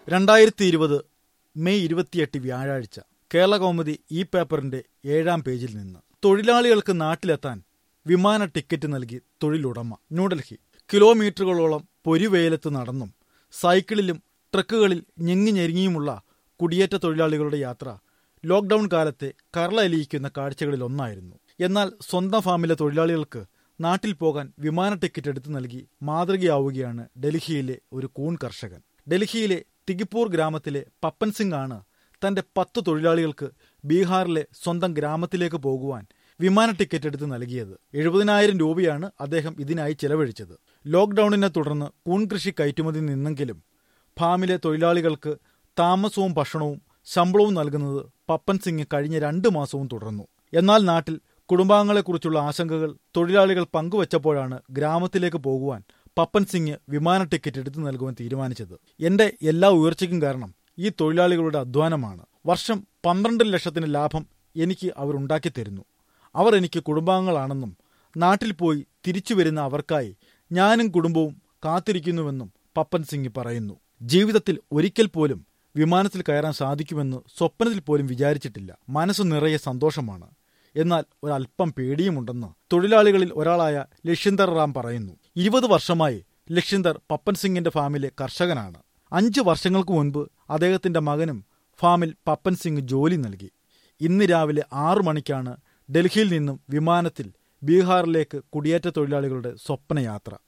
രണ്ടായിരത്തി ഇരുപത് മെയ് ഇരുപത്തിയെട്ട് വ്യാഴാഴ്ച കേരള കൗമുദി ഈ പേപ്പറിന്റെ ഏഴാം പേജിൽ നിന്ന് തൊഴിലാളികൾക്ക് നാട്ടിലെത്താൻ വിമാന ടിക്കറ്റ് നൽകി തൊഴിലുടമ ന്യൂഡൽഹി കിലോമീറ്ററുകളോളം പൊരിവെയിലത്ത് നടന്നും സൈക്കിളിലും ട്രക്കുകളിൽ ഞെങ്ങി ഞെരുങ്ങിയുമുള്ള കുടിയേറ്റ തൊഴിലാളികളുടെ യാത്ര ലോക്ഡൌൺ കാലത്തെ കരളലിയിക്കുന്ന കാഴ്ചകളിലൊന്നായിരുന്നു എന്നാൽ സ്വന്തം ഫാമിലെ തൊഴിലാളികൾക്ക് നാട്ടിൽ പോകാൻ വിമാന ടിക്കറ്റ് എടുത്തു നൽകി മാതൃകയാവുകയാണ് ഡൽഹിയിലെ ഒരു കൂൺ കർഷകൻ ഡൽഹിയിലെ തിഗിപ്പൂർ ഗ്രാമത്തിലെ പപ്പൻ സിംഗ് ആണ് തന്റെ പത്ത് തൊഴിലാളികൾക്ക് ബീഹാറിലെ സ്വന്തം ഗ്രാമത്തിലേക്ക് പോകുവാൻ വിമാന ടിക്കറ്റ് എടുത്ത് നൽകിയത് എഴുപതിനായിരം രൂപയാണ് അദ്ദേഹം ഇതിനായി ചെലവഴിച്ചത് ലോക്ഡൌണിനെ തുടർന്ന് കൂൺ കൃഷി കയറ്റുമതി നിന്നെങ്കിലും ഫാമിലെ തൊഴിലാളികൾക്ക് താമസവും ഭക്ഷണവും ശമ്പളവും നൽകുന്നത് പപ്പൻ സിംഗ് കഴിഞ്ഞ രണ്ടു മാസവും തുടർന്നു എന്നാൽ നാട്ടിൽ കുടുംബാംഗങ്ങളെക്കുറിച്ചുള്ള ആശങ്കകൾ തൊഴിലാളികൾ പങ്കുവച്ചപ്പോഴാണ് ഗ്രാമത്തിലേക്ക് പോകുവാൻ പപ്പൻ സിംഗ് വിമാന ടിക്കറ്റ് എടുത്തു നൽകുവാൻ തീരുമാനിച്ചത് എന്റെ എല്ലാ ഉയർച്ചയ്ക്കും കാരണം ഈ തൊഴിലാളികളുടെ അധ്വാനമാണ് വർഷം പന്ത്രണ്ട് ലക്ഷത്തിന് ലാഭം എനിക്ക് അവർ ഉണ്ടാക്കി തരുന്നു അവർ എനിക്ക് കുടുംബാംഗങ്ങളാണെന്നും നാട്ടിൽ പോയി തിരിച്ചു വരുന്ന അവർക്കായി ഞാനും കുടുംബവും കാത്തിരിക്കുന്നുവെന്നും പപ്പൻ സിംഗ് പറയുന്നു ജീവിതത്തിൽ ഒരിക്കൽ പോലും വിമാനത്തിൽ കയറാൻ സാധിക്കുമെന്ന് സ്വപ്നത്തിൽ പോലും വിചാരിച്ചിട്ടില്ല മനസ്സ് നിറയെ സന്തോഷമാണ് എന്നാൽ ഒരല്പം പേടിയുമുണ്ടെന്ന് തൊഴിലാളികളിൽ ഒരാളായ ലക്ഷ്യന്ദർ റാം പറയുന്നു ഇരുപത് വർഷമായി ലക്ഷ്യന്ദർ പപ്പൻ സിംഗിന്റെ ഫാമിലെ കർഷകനാണ് അഞ്ച് വർഷങ്ങൾക്ക് മുൻപ് അദ്ദേഹത്തിന്റെ മകനും ഫാമിൽ പപ്പൻ സിംഗ് ജോലി നൽകി ഇന്ന് രാവിലെ ആറു മണിക്കാണ് ഡൽഹിയിൽ നിന്നും വിമാനത്തിൽ ബീഹാറിലേക്ക് കുടിയേറ്റ തൊഴിലാളികളുടെ സ്വപ്നയാത്ര